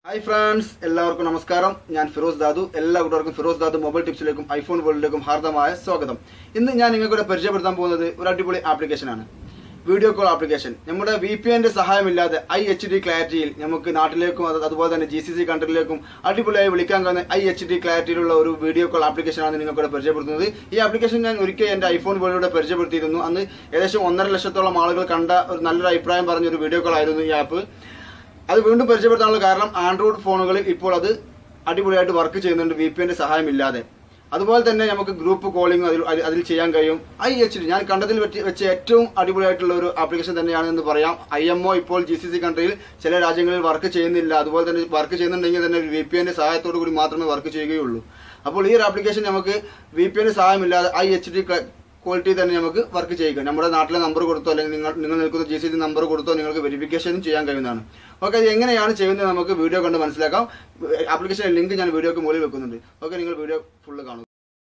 hi friends എല്ലാവർക്കും നമസ്കാരം ഞാൻ ഫിറോസ് ദാദു എല്ലാ കൂട്ടുകാർക്കും ഫിറോസ് ദാദു മൊബൈൽ ടിപ്സിലേക്കും ഐഫോൺ വേൾഡിലേക്കും ഹാർദമായ സ്വാഗതം ഇന്ന് ഞാൻ നിങ്ങൾക്കൂടെ പരിചയപ്പെടുത്താൻ പോകുന്നത് ഒരു അടിപൊളി ആപ്ലിക്കേഷനാണ് വീഡിയോ കോൾ ആപ്ലിക്കേഷൻ നമ്മുടെ വി പി എന്റെ സഹായമില്ലാതെ ഐ എച്ച് ഡി ക്ലാരിറ്റിയിൽ നമുക്ക് നാട്ടിലേക്കും അത് അതുപോലെ തന്നെ ജി സി സി കൺട്രിയിലേക്കും അടിപൊളിയായി വിളിക്കാൻ കഴിയുന്ന ഐ എച്ച് ഡി ക്ലാരിറ്റിയിലുള്ള ഒരു വീഡിയോ കോൾ ആപ്ലിക്കേഷനാണ് നിങ്ങൾക്കൂടെ പരിചയപ്പെടുത്തുന്നത് ഈ ആപ്ലിക്കേഷൻ ഞാൻ ഒരിക്കൽ എന്റെ ഐഫോൺ വേൾഡിലൂടെ പരിചയപ്പെടുത്തിയിരുന്നു അന്ന് ഏകദേശം ഒന്നര ലക്ഷത്തോളം ആളുകൾ കണ്ട ഒരു നല്ലൊരു അഭിപ്രായം പറഞ്ഞ ഒരു വീഡിയോ കോൾ ആയിരുന്നു ഈ ആപ്പ് അത് വീണ്ടും പരിചയപ്പെടുത്താനുള്ള കാരണം ആൻഡ്രോയിഡ് ഫോണുകളിൽ ഇപ്പോൾ അത് അടിപൊളിയായിട്ട് വർക്ക് ചെയ്യുന്നുണ്ട് വി പി എന്റെ സഹായമില്ലാതെ അതുപോലെ തന്നെ നമുക്ക് ഗ്രൂപ്പ് കോളിംഗ് അതിൽ അതിൽ- അതിൽ ചെയ്യാൻ കഴിയും ഐ എച്ച് ഡി ഞാൻ കണ്ടതിൽ വെച്ച് വെച്ച് ഏറ്റവും അടിപൊളിയായിട്ടുള്ള ഒരു ആപ്ലിക്കേഷൻ തന്നെയാണ് എന്ന് പറയാം ഐ എം ഒ ഇപ്പോൾ ജി സി സി കൺട്രിയിൽ ചില രാജ്യങ്ങളിൽ വർക്ക് ചെയ്യുന്നില്ല അതുപോലെ തന്നെ വർക്ക് ചെയ്യുന്നുണ്ടെങ്കിൽ തന്നെ വി പി എന്റെ സഹായത്തോടു കൂടി മാത്രമേ വർക്ക് ചെയ്യുകയുള്ളൂ അപ്പോൾ ഈ ഒരു ആപ്ലിക്കേഷൻ നമുക്ക് വി പി എന്റെ സഹായമില്ലാതെ ഐ എച്ച് ഡി ക്വാളിറ്റി തന്നെ നമുക്ക് വർക്ക് ചെയ്യുക നമ്മുടെ നാട്ടിലെ നമ്പർ കൊടുത്തോ അല്ലെങ്കിൽ നിങ്ങൾ നിങ്ങൾ നിൽക്കുന്ന ജി സി സി നമ്പർ കൊടുത്തോ നിങ്ങൾക്ക് വെരിഫിക്കേഷനും ചെയ്യാൻ കഴിയുന്നതാണ് ഓക്കെ അത് എങ്ങനെയാണ് ചെയ്യുന്നത് നമുക്ക് വീഡിയോ കണ്ട് മനസ്സിലാക്കാം ആപ്ലിക്കേഷൻ ലിങ്ക് ഞാൻ വീഡിയോക്ക് മുകളിൽ വെക്കുന്നുണ്ട് ഓക്കെ നിങ്ങൾ വീഡിയോ ഫുള്ള് കാണുക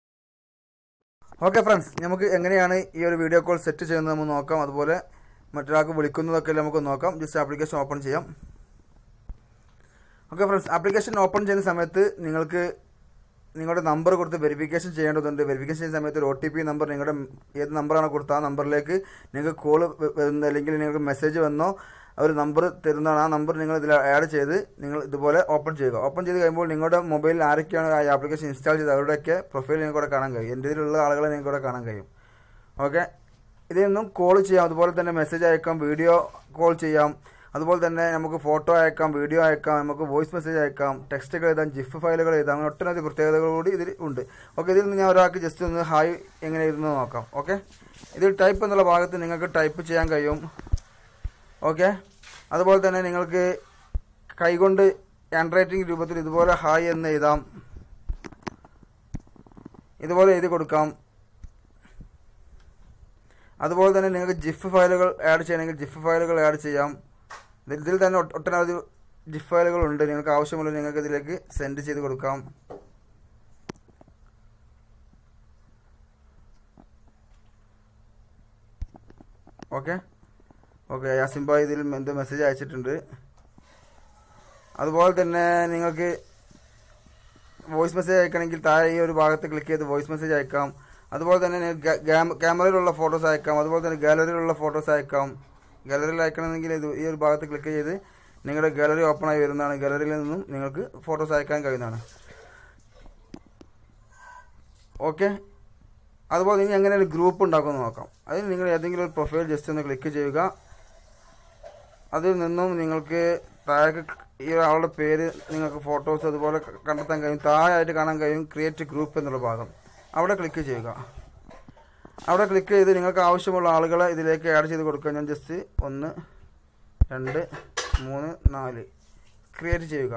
ഓക്കെ ഫ്രണ്ട്സ് നമുക്ക് എങ്ങനെയാണ് ഈ ഒരു വീഡിയോ കോൾ സെറ്റ് ചെയ്യുന്നത് നമുക്ക് നോക്കാം അതുപോലെ മറ്റൊരാൾക്ക് വിളിക്കുന്നതൊക്കെ നമുക്ക് നോക്കാം ജസ്റ്റ് ആപ്ലിക്കേഷൻ ഓപ്പൺ ചെയ്യാം ഓക്കെ ഫ്രണ്ട്സ് ആപ്ലിക്കേഷൻ ഓപ്പൺ ചെയ്യുന്ന സമയത്ത് നിങ്ങൾക്ക് നിങ്ങളുടെ നമ്പർ കൊടുത്ത് വെരിഫിക്കേഷൻ ചെയ്യേണ്ടതുണ്ട് വെരിഫിക്കേഷൻ ചെയ്യുന്ന സമയത്ത് ഒരു ഒ ടി പി നമ്പർ നിങ്ങളുടെ ഏത് നമ്പറാണ് കൊടുത്ത ആ നമ്പറിലേക്ക് നിങ്ങൾക്ക് കോൾ വരുന്ന അല്ലെങ്കിൽ നിങ്ങൾക്ക് മെസ്സേജ് വന്നോ ഒരു നമ്പർ തരുന്നതാണ് ആ നമ്പർ നിങ്ങൾ ഇതിൽ ആഡ് ചെയ്ത് നിങ്ങൾ ഇതുപോലെ ഓപ്പൺ ചെയ്യുക ഓപ്പൺ ചെയ്ത് കഴിയുമ്പോൾ നിങ്ങളുടെ മൊബൈലിൽ ആരൊക്കെയാണ് ആ ആപ്ലിക്കേഷൻ ഇൻസ്റ്റാൾ ചെയ്ത് അവരുടെയൊക്കെ പ്രൊഫൈൽ നിങ്ങൾക്ക് ഇവിടെ കാണാൻ കഴിയും എൻ്റെ ഇതിലുള്ള ആളുകളെ നിങ്ങൾക്ക് ഇവിടെ കാണാൻ കഴിയും ഓക്കെ ഇതിൽ നിന്നും കോൾ ചെയ്യാം അതുപോലെ തന്നെ മെസ്സേജ് അയക്കാം വീഡിയോ കോൾ ചെയ്യാം അതുപോലെ തന്നെ നമുക്ക് ഫോട്ടോ അയക്കാം വീഡിയോ അയക്കാം നമുക്ക് വോയിസ് മെസ്സേജ് അയക്കാം ടെക്സ്റ്റുകൾ എഴുതാം ജിഫ് ഫയലുകൾ എഴുതാം അങ്ങനെ ഒട്ടനവധി പ്രത്യേകതകൾ കൂടി ഇതിൽ ഉണ്ട് ഓക്കെ ഇതിൽ നിന്ന് ഞാൻ ഒരാൾക്ക് ജസ്റ്റ് ഒന്ന് ഹായ് എങ്ങനെ എഴുതുന്നത് നോക്കാം ഓക്കെ ഇതിൽ ടൈപ്പ് എന്നുള്ള ഭാഗത്ത് നിങ്ങൾക്ക് ടൈപ്പ് ചെയ്യാൻ കഴിയും ഓക്കെ അതുപോലെ തന്നെ നിങ്ങൾക്ക് കൈകൊണ്ട് ഹാൻഡ് റൈറ്റിംഗ് രൂപത്തിൽ ഇതുപോലെ ഹായ് എന്ന് എഴുതാം ഇതുപോലെ എഴുതി കൊടുക്കാം അതുപോലെ തന്നെ നിങ്ങൾക്ക് ജിഫ് ഫയലുകൾ ആഡ് ചെയ്യണമെങ്കിൽ ജിഫ് ഫയലുകൾ ആഡ് ചെയ്യാം ഇതിൽ ഇതിൽ തന്നെ ഒട്ട- ഒട്ടനവധി ജിഫ് ഫയലുകൾ ഉണ്ട് നിങ്ങൾക്ക് ആവശ്യമുള്ള നിങ്ങൾക്ക് ഇതിലേക്ക് സെൻഡ് ചെയ്ത് കൊടുക്കാം ഓക്കെ ഓക്കെ യാസിം ഭായ് ഇതിൽ എന്ത് മെസ്സേജ് അയച്ചിട്ടുണ്ട് അതുപോലെ തന്നെ നിങ്ങൾക്ക് വോയിസ് മെസ്സേജ് അയക്കണമെങ്കിൽ താഴെ ഈ ഒരു ഭാഗത്ത് ക്ലിക്ക് ചെയ്ത് വോയിസ് മെസ്സേജ് അയക്കാം അതുപോലെ തന്നെ നിങ്ങൾക്ക് ഗ- ഗാമ- ക്യാമറയിലുള്ള ഫോട്ടോസ് അയക്കാം അതുപോലെ തന്നെ ഗാലറിയിലുള്ള ഫോട്ടോസ് അയക്കാം ഗാലറിയിൽ അയക്കണമെങ്കിൽ ഇത് ഈ ഒരു ഭാഗത്ത് ക്ലിക്ക് ചെയ്ത് നിങ്ങളുടെ ഗാലറി ഓപ്പൺ ആയി വരുന്നതാണ് ഗാലറിയിൽ നിന്നും നിങ്ങൾക്ക് ഫോട്ടോസ് അയക്കാൻ കഴിയുന്നതാണ് ഓക്കെ അതുപോലെ ഇനി എങ്ങനെ ഒരു ഗ്രൂപ്പ് ഉണ്ടാക്കുമെന്ന് നോക്കാം അതിന് നിങ്ങൾ ഏതെങ്കിലും ഒരു പ്രൊഫൈൽ ജസ്റ്റ് ഒന്ന് ക്ലിക്ക് ചെയ്യുക അതിൽ നിന്നും നിങ്ങൾക്ക് താഴെ ഈ ആളുടെ പേര് നിങ്ങൾക്ക് ഫോട്ടോസ് അതുപോലെ ക- കണ്ടെത്താൻ കഴിയും താഴെയായിട്ട് കാണാൻ കഴിയും ക്രിയേറ്റ് ഗ്രൂപ്പ് എന്നുള്ള ഭാഗം അവിടെ ക്ലിക്ക് ചെയ്യുക അവിടെ ക്ലിക്ക് ചെയ്ത് നിങ്ങൾക്ക് ആവശ്യമുള്ള ആളുകളെ ഇതിലേക്ക് ആഡ് ചെയ്ത് കൊടുക്കുക ഞാൻ ജസ്റ്റ് ഒന്ന് രണ്ട് മൂന്ന് നാല് ക്രിയേറ്റ് ചെയ്യുക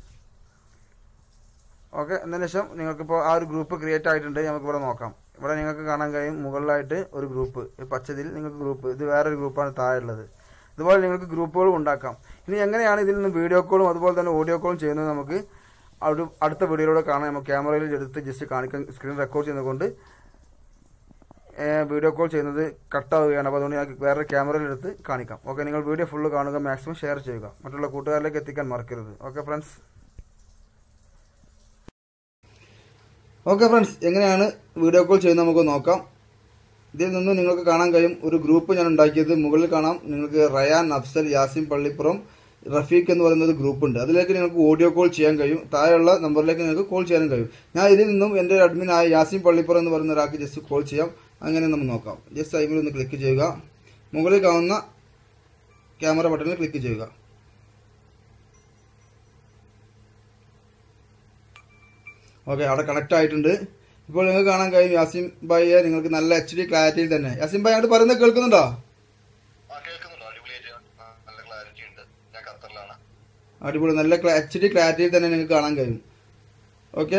ഓക്കെ എന്നതിന് ശേഷം നിങ്ങൾക്കിപ്പോൾ ആ ഒരു ഗ്രൂപ്പ് ക്രിയേറ്റ് ആയിട്ടുണ്ട് നമുക്ക് ഇവിടെ നോക്കാം ഇവിടെ നിങ്ങൾക്ക് കാണാൻ കഴിയും മുകളിലായിട്ട് ഒരു ഗ്രൂപ്പ് ഈ പച്ചതിൽ നിങ്ങൾക്ക് ഗ്രൂപ്പ് ഇത് വേറൊരു ഗ്രൂപ്പാണ് താഴെ ഉള്ളത് ഇതുപോലെ നിങ്ങൾക്ക് ഗ്രൂപ്പുകളും ഉണ്ടാക്കാം ഇനി എങ്ങനെയാണ് ഇതിൽ നിന്ന് വീഡിയോ കോളും അതുപോലെ തന്നെ ഓഡിയോ കോളും ചെയ്യുന്നത് നമുക്ക് ആ ഒരു അടുത്ത വീഡിയോയിലൂടെ കാണാം നമുക്ക് ക്യാമറയിൽ എടുത്ത് ജസ്റ്റ് കാണിക്കാൻ സ്ക്രീൻ റെക്കോർഡ് ചെയ്യുന്നതുകൊണ്ട് വീഡിയോ കോൾ ചെയ്യുന്നത് കട്ടാവുകയാണ് അപ്പോൾ അതുകൊണ്ട് ഞാൻ വേറെ ക്യാമറയിൽ എടുത്ത് കാണിക്കാം ഓക്കെ നിങ്ങൾ വീഡിയോ ഫുള്ള് കാണുക മാക്സിമം ഷെയർ ചെയ്യുക മറ്റുള്ള കൂട്ടുകാരിലേക്ക് എത്തിക്കാൻ മറക്കരുത് ഓക്കെ ഫ്രണ്ട്സ് ഓക്കെ ഫ്രണ്ട്സ് എങ്ങനെയാണ് വീഡിയോ കോൾ ചെയ്യുന്നത് നമുക്ക് നോക്കാം ഇതിൽ നിന്ന് നിങ്ങൾക്ക് കാണാൻ കഴിയും ഒരു ഗ്രൂപ്പ് ഞാൻ ഉണ്ടാക്കിയത് മുകളിൽ കാണാം നിങ്ങൾക്ക് റയാൻ അഫ്സൽ യാസിം പള്ളിപ്പുറം റഫീഖ് എന്ന് പറയുന്ന ഒരു ഗ്രൂപ്പ് ഉണ്ട് അതിലേക്ക് നിങ്ങൾക്ക് ഓഡിയോ കോൾ ചെയ്യാൻ കഴിയും താഴെയുള്ള നമ്പറിലേക്ക് നിങ്ങൾക്ക് കോൾ ചെയ്യാനും കഴിയും ഞാൻ ഇതിൽ നിന്നും എൻ്റെ ഒരു അഡ്മിനായ യാസിം പള്ളിപ്പുറം എന്ന് പറയുന്ന ഒരാൾക്ക് ജസ്റ്റ് കോൾ ചെയ്യാം അങ്ങനെ നമുക്ക് നോക്കാം ജസ്റ്റ് അതിൽ ഒന്ന് ക്ലിക്ക് ചെയ്യുക മുകളിൽ കാണുന്ന ക്യാമറ ബട്ടണിൽ ക്ലിക്ക് ചെയ്യുക ഓക്കെ അവിടെ കണക്ട് ആയിട്ടുണ്ട് ഇപ്പോൾ നിങ്ങൾക്ക് കാണാൻ കഴിയും യാസിം ഭായിയെ നിങ്ങൾക്ക് നല്ല എച്ച് ഡി ക്ലാരിറ്റിയിൽ തന്നെ യാസിം ഭായി അങ്ങോട്ട് പറയുന്നത് കേൾക്കുന്നുണ്ടോ ആ കേൾക്കുന്നുണ്ടോ അടിപൊളിയായിട്ട് ആ, നല്ല ക്ലാരിറ്റി ഉണ്ട് ഞാൻ ഖത്തറിലാണ് അടിപൊളി നല്ല എച്ച് ഡി ക്ലാരിറ്റിയിൽ തന്നെ നിങ്ങൾക്ക് കാണാൻ കഴിയും okay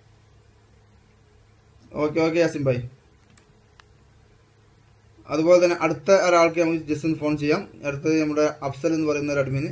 okay okay Yasim bhai അതുപോലെ തന്നെ അടുത്ത ഒരാൾക്ക് നമുക്ക് ജസ്റ്റ് ഒന്ന് ഫോൺ ചെയ്യാം അടുത്തത് നമ്മുടെ അഫ്സൽ എന്ന് പറയുന്ന ഒരു അഡ്മിന്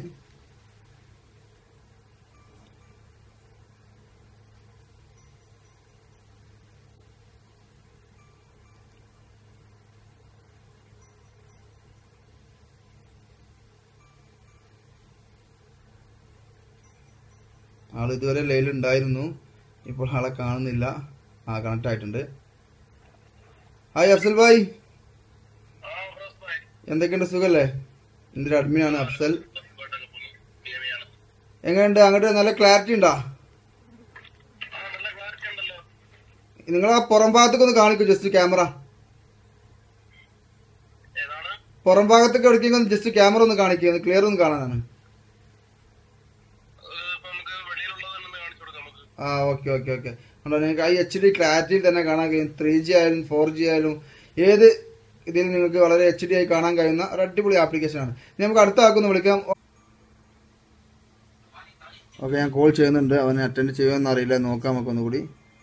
ആൾ ഇതുവരെ ലൈലുണ്ടായിരുന്നു ഇപ്പോൾ ആളെ കാണുന്നില്ല ആ കണക്ട് ആയിട്ടുണ്ട് ഹായ് അഫ്സൽ ഭായ് എന്തൊക്കെയുണ്ട് സുഖല്ലേ എൻ്റെ ഒരു അഡ്മിനാണ് അഫ്സൽ എങ്ങനെയുണ്ട് അങ്ങോട്ട് നല്ല ക്ലാരിറ്റി ഉണ്ടോ നിങ്ങൾ ആ പുറം ഭാഗത്തൊക്കെ ഒന്ന് കാണിക്കൂ ജസ്റ്റ് ക്യാമറ പുറം ഭാഗത്തൊക്കെ എവിടേക്കെങ്കിലും ഒന്ന് ജസ്റ്റ് ക്യാമറ ഒന്ന് കാണിക്കുക ഒന്ന് ക്ലിയർ ഒന്ന് കാണാനാണ് ആ ഓക്കെ ഓക്കെ ഓക്കെ അതുകൊണ്ട് നിങ്ങൾക്ക് ആ എച്ച് ഡി ക്ലാരിറ്റിയിൽ തന്നെ കാണാൻ കഴിയും ത്രീ ജി ആയാലും ഫോർ ജി ആയാലും ഏത് ഇതിൽ നിങ്ങൾക്ക് വളരെ എച്ച് ഡി ആയി കാണാൻ കഴിയുന്ന ഒരു അടിപൊളി ആപ്ലിക്കേഷനാണ് ഇനി നമുക്ക് അടുത്ത ആൾക്കൊന്ന് വിളിക്കാം ഓക്കെ ഞാൻ കോൾ ചെയ്യുന്നുണ്ട് അവനെ അറ്റൻഡ് ചെയ്യുമെന്ന് അറിയില്ല നോക്കാം നമുക്ക് ഒന്നുകൂടി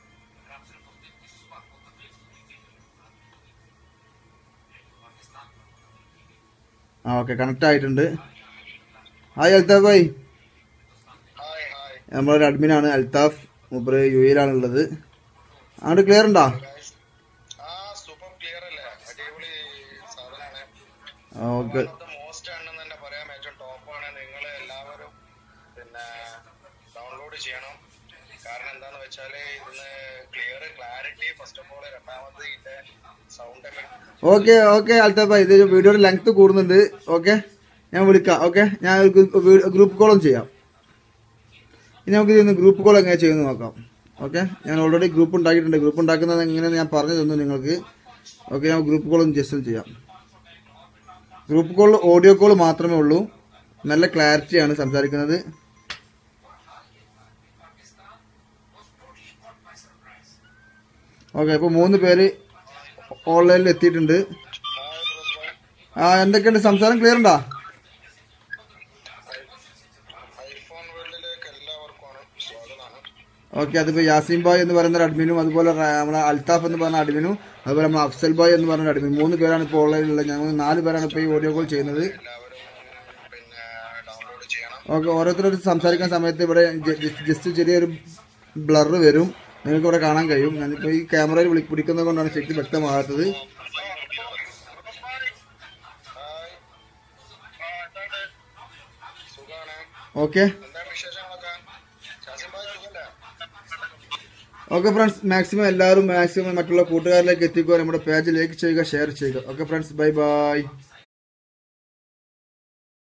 ആ ഓക്കെ കണക്ട് ആയിട്ടുണ്ട് hi Althaf bhai hi hi നമ്മളൊരു അഡ്മിനാണ് അൽത്താഫ് മൂപ്പര് യു എയിലാണ് ഉള്ളത് അങ്ങോട്ട് ക്ലിയർ ഉണ്ടോ ഗൈസ് ആ സൂപ്പർ ക്ലിയർ അല്ലേ അടിപൊളി സാധനമാണ് ഓക്കെ മോസ്റ്റ് ആണെന്ന് തന്നെ പറയാം ഏറ്റവും ടോപ്പാണ് നിങ്ങൾ എല്ലാവരും പിന്നെ ഡൗൺലോഡ് ചെയ്യണം കാരണം എന്താന്ന് വെച്ചാല് ഇതിന് clear clarity first of all രണ്ടാമത് ഇതിന്റെ sound okay okay Althaf bhai ഇത് വീഡിയോയുടെ ലെങ്ത് കൂടുന്നുണ്ട് ഓക്കെ ഞാൻ വിളിക്കാം ഓക്കെ ഞാൻ ഒരു ഗ്രൂപ്പ് കോളും ചെയ്യാം ഇനി നമുക്ക് ഇന്ന് ഗ്രൂപ്പ് കോൾ എങ്ങനെ ചെയ്യുന്നത് നോക്കാം ഓക്കെ ഞാൻ ഓൾറെഡി ഗ്രൂപ്പ് ഉണ്ടാക്കിയിട്ടുണ്ട് ഗ്രൂപ്പ് ഉണ്ടാക്കുന്നത് എങ്ങനെയാണെന്ന് ഞാൻ പറഞ്ഞു തന്നു നിങ്ങൾക്ക് ഓക്കെ ഞാൻ ഗ്രൂപ്പ് കോൾ ഒന്ന് ജസ്റ്റ് ചെയ്യാം ഗ്രൂപ്പ് കോൾ ഓഡിയോ കോൾ മാത്രമേ ഉള്ളൂ നല്ല ക്ലാരിറ്റിയാണ് സംസാരിക്കുന്നത് ഓക്കെ ഇപ്പോൾ മൂന്ന് പേര് ഓൺലൈനിൽ എത്തിയിട്ടുണ്ട് ആ എന്തൊക്കെയുണ്ട് സംസാരം ക്ലിയർ ഉണ്ടോ ഐഫോൺ വേൾഡിലേക്ക് എല്ലാവർക്കുമാണ് സ്വാഗതമാണ് ഓക്കെ അതിപ്പോൾ യാസീൻ ബായ് എന്ന് പറയുന്ന ഒരു അഡ്മിനും അതുപോലെ റ- നമ്മളെ അൽത്താഫ് എന്ന് പറഞ്ഞ അഡ്മിനും അതുപോലെ നമ്മൾ അഫ്സൽ ബായ് എന്ന് പറഞ്ഞ അഡ്മിൻ മൂന്ന് പേരാണ് ഇപ്പോൾ ഓൺലൈനിലുള്ളത് ഞങ്ങൾ നാല് പേരാണ് ഇപ്പോൾ ഈ ഓഡിയോ കോൾ ചെയ്യുന്നത് എല്ലാവരും പിന്നെ ഡൗൺലോഡ് ചെയ്യണം ഓക്കെ ഓരോരുത്തരോട് സംസാരിക്കുന്ന സമയത്ത് ഇവിടെ ജസ്റ്റ് ചെറിയൊരു ബ്ലർ വരും നിങ്ങൾക്ക് ഇവിടെ കാണാൻ കഴിയും ഞാനിപ്പോൾ ഈ ക്യാമറയിൽ വിളി പിടിക്കുന്നത് കൊണ്ടാണ് ശരിക്കും വ്യക്തമാകാത്തത് ഹായ് സുഖാണ് ഓക്കെ എന്താണ് വിശേഷങ്ങളൊക്കെ ശാസിംബായ് സുഖല്ലേ ഓക്കെ ഫ്രണ്ട്സ് മാക്സിമം എല്ലാവരും മാക്സിമം മറ്റുള്ള കൂട്ടുകാരിലേക്ക് എത്തിക്കുക നമ്മുടെ പേജ് ലൈക്ക് ചെയ്യുക ഷെയർ ചെയ്യുക ഓക്കെ ഫ്രണ്ട്സ് ബൈ ബൈ